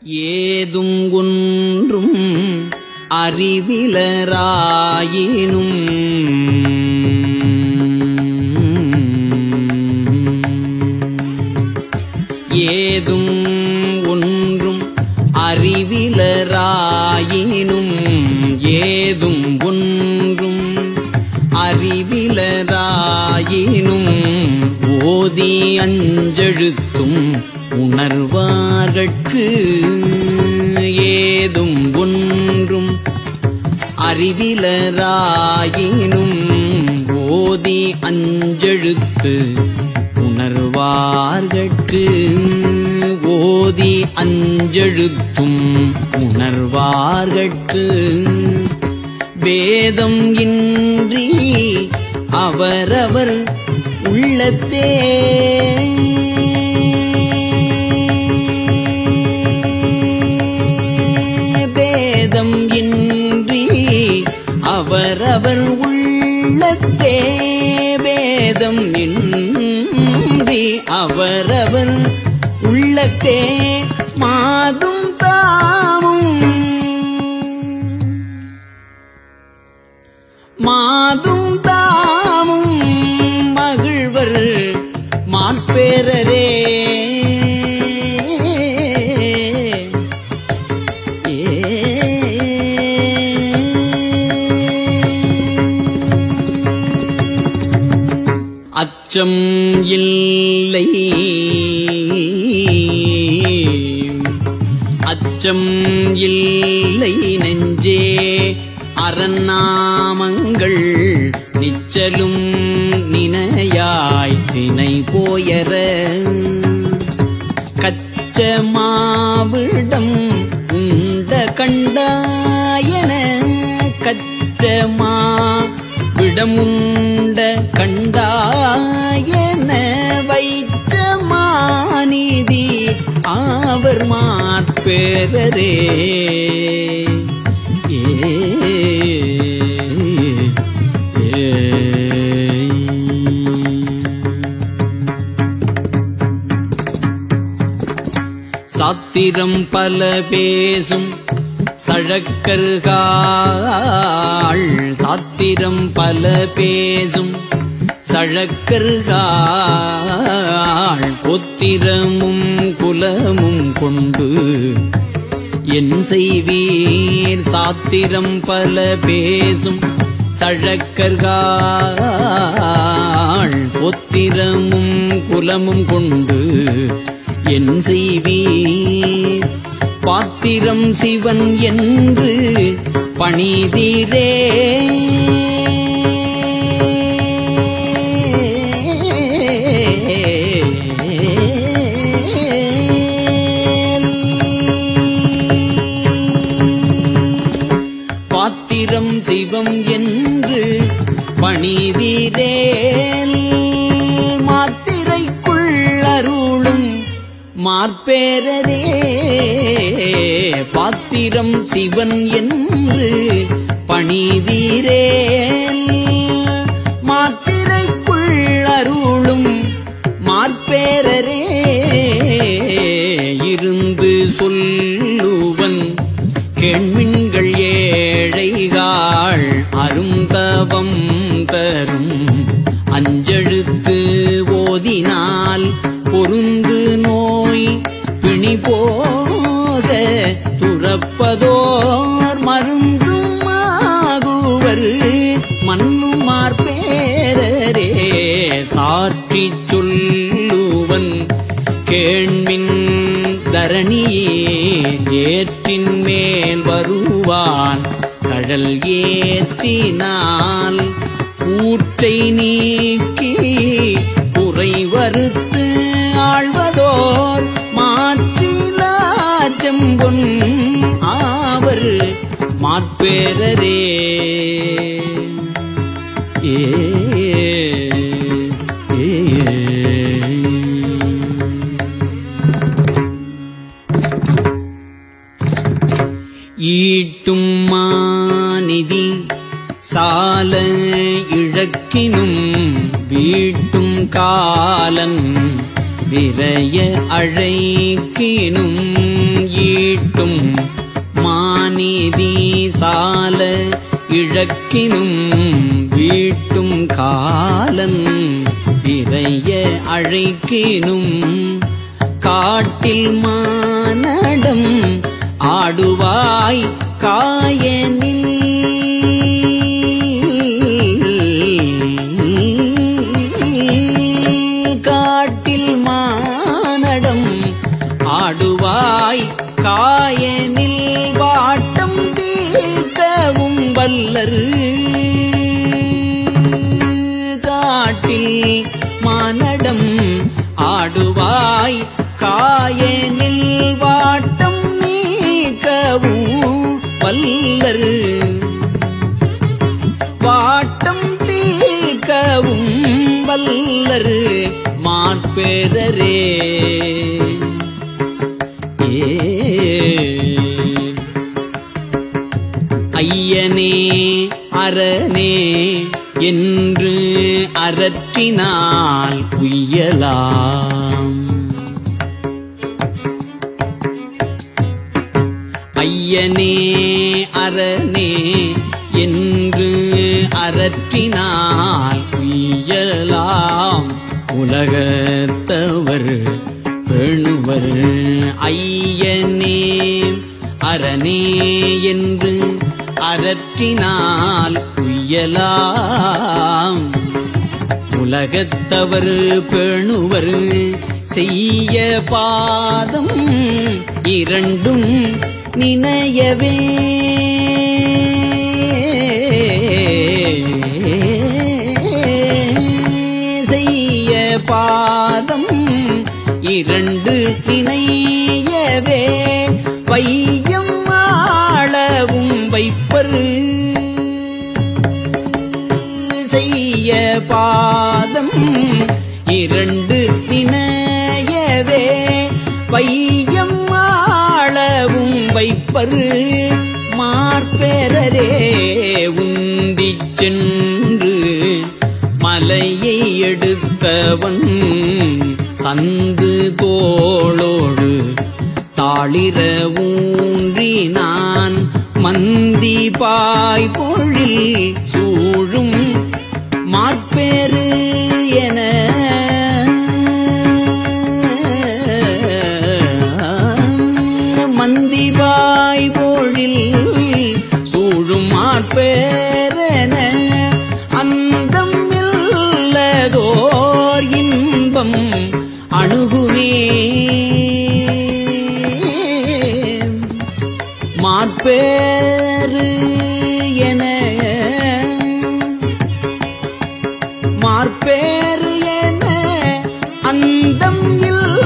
ஏதும் ஒன்றும் அறிவிலராயினும் ஏதும் ஒன்றும் அறிவிலராயினும் ஏதும் ஒன்றும் அறிவிலராயினும் ஓதி அஞ்செழுத்தும் உணர்வார்கட்கு ஏதும் ஒன்றும் அறிவிலராயினும் ஓதி அஞ்செழுத்து உணர்வார்கட்கு ஓதி அஞ்செழுத்தும் உணர்வார்கட்கு வேதம் இன்றி அவரவர் உள்ளத்தே பேதம் இன்றி அவரவர் உள்ளத்தே பேதம் இன்றி அவரவர் உள்ளத்தே மாதும் தாமும் மாதும் தாமும் மகிழ்வர் மாட்பேரரே அச்சம் இல்லை அச்சம் இல்லை நெஞ்சே அறநாமங்கள் நிச்சலும் நினையாய் தினை போயர கச்ச மாவிடம் உண்ட கண்டாயன கச்சமா விடமுண்ட கண்டாயன வைச்ச மாநிதி ஆவர் மாற்பேரரே ஏ சாத்திரம் பல பேசும் சழக்கர்கள் சாத்திரம் பல பேசும் சழக்கர்கள் பொத்திரமும் குலமும் கொண்டு என் செய்வீர் சாத்திரம் பல பேசும் சழக்கர்கள் பொத்திரமும் குலமும் கொண்டு என் செய்வீர் பாத்திரம் சிவன் என்று பணிதீரே பாத்திரம் சிவம் என்று பணிதீரேல் மாத்திரைக்குள் அருளும் மார்பேரரே பாத்திரம் சிவன் என்று பணிதீரேல் மாத்திரைக்குள் அருளும் மார்பேரரே இருந்து சொல்லுவன் கேண்மின்கள் ஏழைகாள் அருந்தவம் தரும் அஞ்செழுத்து ஓதினால் பொருந்து நோய் பிணி போக துறப்பதோர் மருந்தும் ஆகுவர் மண்ணுமார் பேரரே சாற்றி சொல்லுவன் கேண்மின் தரணியே ஏற்றின் மேல் வருவான் கடல் ஏத்தினால் ஊற்றை நீக்கி குறை வறுத்து ஆழ்வதோர் மாற்றிலாச்சம்பொன் ஆவர் மாற்பேரரே ஏ ஏ ஈட்டும் மாநிதி சால இழக்கினும் வீட்டும் காலன் விரைய அழைக்கினும் ஈட்டும் வீட்டும் மாநீதி சால இழக்கினும் வீட்டும் காலன் இறைய அழைக்கினும் காட்டில் மானடம் ஆடுவாய் காயனில் காட்டில் மானடம் ஆடுவாய் காயனில் வாட்டம் தீர்க்கவும் வல்லரு காட்டில் மானடம் ஆடுவாய் காயனில் வாட்டம் நீக்கவும் வல்லரு வாட்டம் தீர்க்கவும் வல்லரு மாற்பேரரே ஏ ஐயனே அரணே என்று அரற்றினால் உய்யலாம் ஐயனே அரணே என்று அரற்றினால் உய்யலாம் உலகத்தவர் பேணுவர் ஐயனே அரணே என்று அரற்றினால் உய்யலாம் உலகத்தவர் பேணுவர் செய்ய பாதம் இரண்டும் நினையவே செய்ய பாதம் இரண்டு நினையவே பையம் ஆளவும் வைப்பரு செய்ய பாதம் இரண்டு நினையவே வையம் ஆளவும் வைப்பரு மார்பெறரே உந்திச் சென்று மலையை எடுத்தவன் சந்து தோளோடு தாளிர ஊன்றினான் மந்தி பாய் பொழில் சூழும் மாற்பேறு என மந்திபாய் பொழில் சூழும் மாற்பேரென அந்தம் இல்லதோர் இன்பம் அணுகுமே மாற்பேறு என மாற்பேறு என அந்தம் இல்ல